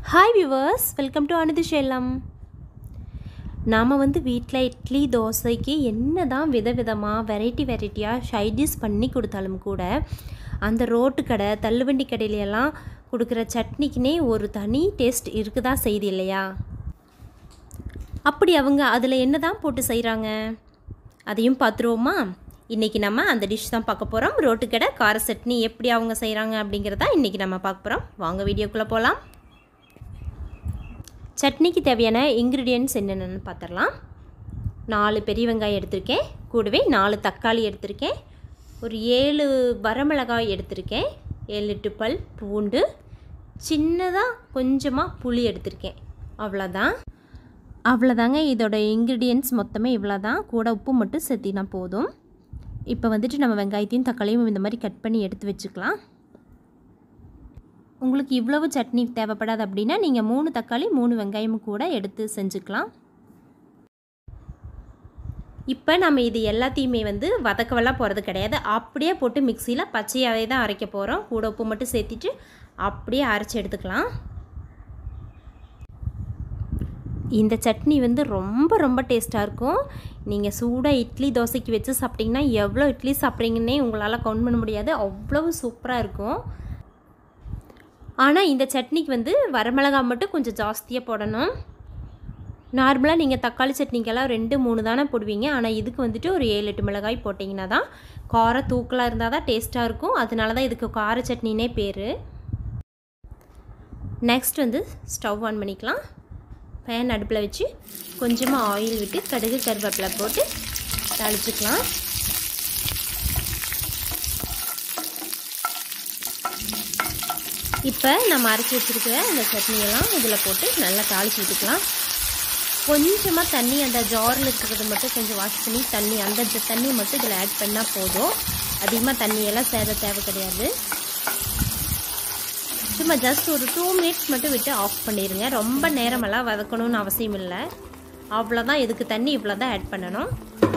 hi viewers welcome to அனுதி ஷேலம் நாம் வந்து வீட்டில் இட்லி தோசைக்கு என்ன தான் விதவிதமாக வெரைட்டி வெரைட்டியாக சைடிஷ் பண்ணி கொடுத்தாலும் கூட அந்த ரோட்டு கடை தள்ளுவண்டி கடையிலெல்லாம் கொடுக்குற சட்னிக்குனே ஒரு தனி டேஸ்ட் இருக்குதா செய்தி இல்லையா அப்படி அவங்க அதில் என்ன தான் போட்டு செய்கிறாங்க அதையும் பார்த்துருவோமா இன்றைக்கி நம்ம அந்த டிஷ் தான் பார்க்க போகிறோம் ரோட்டு கடை கார சட்னி எப்படி அவங்க செய்கிறாங்க அப்படிங்கிறதா இன்றைக்கி நம்ம பார்க்க போகிறோம் வாங்க வீடியோக்குள்ளே போகலாம் சட்னிக்கு தேவையான இன்க்ரீடியன்ட்ஸ் என்னென்னு பார்த்துடலாம் நாலு பெரிய வெங்காயம் எடுத்திருக்கேன் கூடவே நாலு தக்காளி எடுத்திருக்கேன் ஒரு ஏழு வரமிளகாய் எடுத்திருக்கேன் ஏழு எட்டு பல் பூண்டு சின்னதாக கொஞ்சமாக புளி எடுத்திருக்கேன் அவ்வளோதான் அவ்வளோதாங்க இதோட இன்க்ரீடியன்ட்ஸ் மொத்தமே இவ்வளோ தான் கூட உப்பு மட்டும் சேர்த்தினா போதும் இப்போ வந்துட்டு நம்ம வெங்காயத்தையும் தக்காளியும் இந்த மாதிரி கட் பண்ணி எடுத்து வச்சுக்கலாம் உங்களுக்கு இவ்வளவு சட்னி தேவைப்படாது அப்படின்னா நீங்கள் மூணு தக்காளி மூணு வெங்காயமும் கூட எடுத்து செஞ்சுக்கலாம் இப்போ நம்ம இது எல்லாத்தையுமே வந்து வதக்கவெல்லாம் போகிறது கிடையாது அப்படியே போட்டு மிக்சியில் பச்சையாகவே தான் அரைக்க போகிறோம் கூட உப்பு மட்டும் சேர்த்திட்டு அப்படியே அரைச்சி எடுத்துக்கலாம் இந்த சட்னி வந்து ரொம்ப ரொம்ப டேஸ்ட்டாக இருக்கும் நீங்கள் சூடாக இட்லி தோசைக்கு வச்சு சாப்பிட்டிங்கன்னா எவ்வளோ இட்லி சாப்பிட்றீங்கன்னே உங்களால் கவுண்ட் பண்ண முடியாது அவ்வளவு சூப்பராக இருக்கும் ஆனால் இந்த சட்னிக்கு வந்து வரமிளகாய் மட்டும் கொஞ்சம் ஜாஸ்தியாக போடணும் நார்மலாக நீங்கள் தக்காளி சட்னிக்கெல்லாம் ரெண்டு மூணு தானே போடுவீங்க ஆனால் இதுக்கு வந்துட்டு ஒரு ஏழு எட்டு மிளகாய் போட்டிங்கன்னா தான் கார தூக்கலாக இருந்தால் தான் டேஸ்ட்டாக இருக்கும் அதனால தான் இதுக்கு கார சட்னினே பேர் நெக்ஸ்ட் வந்து ஸ்டவ் ஆன் பண்ணிக்கலாம் பேன் அடுப்பில் வச்சு கொஞ்சமாக ஆயில் விட்டு கடுகு கருவேப்பிலை போட்டு தாளிச்சுக்கலாம் இப்போ நம்ம அரைச்சி வச்சுருக்கிற அந்த சட்னியெல்லாம் இதில் போட்டு நல்லா தாளிச்சு விட்டுக்கலாம் கொஞ்சமாக தண்ணி அந்த ஜாரில் இருக்கிறது மட்டும் கொஞ்சம் வாஷ் பண்ணி தண்ணி அந்த தண்ணி மட்டும் இதில் ஆட் பண்ணால் போதும் அதிகமாக தண்ணியெல்லாம் சேர தேவை கிடையாது சும்மா ஜஸ்ட் ஒரு டூ மினிட்ஸ் மட்டும் விட்டு ஆஃப் பண்ணிடுங்க ரொம்ப நேரமெல்லாம் வதக்கணும்னு அவசியம் இல்லை அவ்வளோதான் இதுக்கு தண்ணி இவ்வளோ தான் ஆட் பண்ணணும்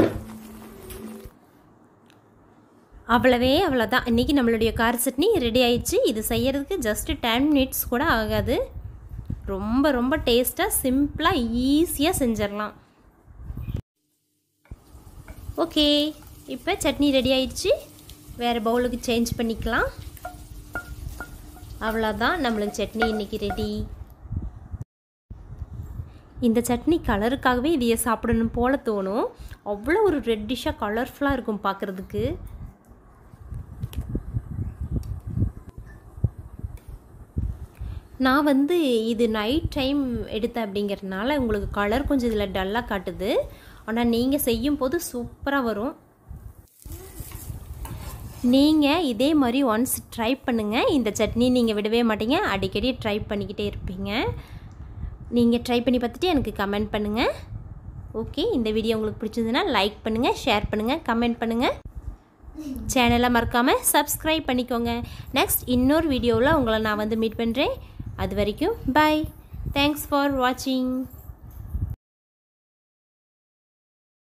அவ்வளவே அவ்வளோதான் இன்றைக்கி நம்மளுடைய கார சட்னி ரெடி ஆயிடுச்சு இது செய்கிறதுக்கு ஜஸ்ட்டு டென் மினிட்ஸ் கூட ஆகாது ரொம்ப ரொம்ப டேஸ்ட்டாக சிம்பிளாக ஈஸியாக செஞ்சிடலாம் ஓகே இப்போ சட்னி ரெடி ஆயிடுச்சு வேறு பவுலுக்கு சேஞ்ச் பண்ணிக்கலாம் அவ்வளோதான் நம்மளுக்கு சட்னி இன்றைக்கி ரெடி இந்த சட்னி கலருக்காகவே இதையை சாப்பிடணும் போல் தோணும் அவ்வளோ ஒரு ரெட்டிஷாக கலர்ஃபுல்லாக இருக்கும் பார்க்குறதுக்கு நான் வந்து இது நைட் டைம் எடுத்தேன் அப்படிங்கிறதுனால உங்களுக்கு கலர் கொஞ்சம் இதில் டல்லாக காட்டுது ஆனால் நீங்கள் செய்யும் போது சூப்பராக வரும் நீங்கள் இதே மாதிரி ஒன்ஸ் ட்ரை பண்ணுங்கள் இந்த சட்னி நீங்கள் விடவே மாட்டீங்க அடிக்கடி ட்ரை பண்ணிக்கிட்டே இருப்பீங்க நீங்கள் ட்ரை பண்ணி பார்த்துட்டு எனக்கு கமெண்ட் பண்ணுங்கள் ஓகே இந்த வீடியோ உங்களுக்கு பிடிச்சதுன்னா லைக் பண்ணுங்கள் ஷேர் பண்ணுங்கள் கமெண்ட் பண்ணுங்கள் சேனலை மறக்காமல் சப்ஸ்கிரைப் பண்ணிக்கோங்க நெக்ஸ்ட் இன்னொரு வீடியோவில் உங்களை நான் வந்து மீட் பண்ணுறேன் அது வரைக்கும் பாய் தேங்க்ஸ் ஃபார் வாட்சிங்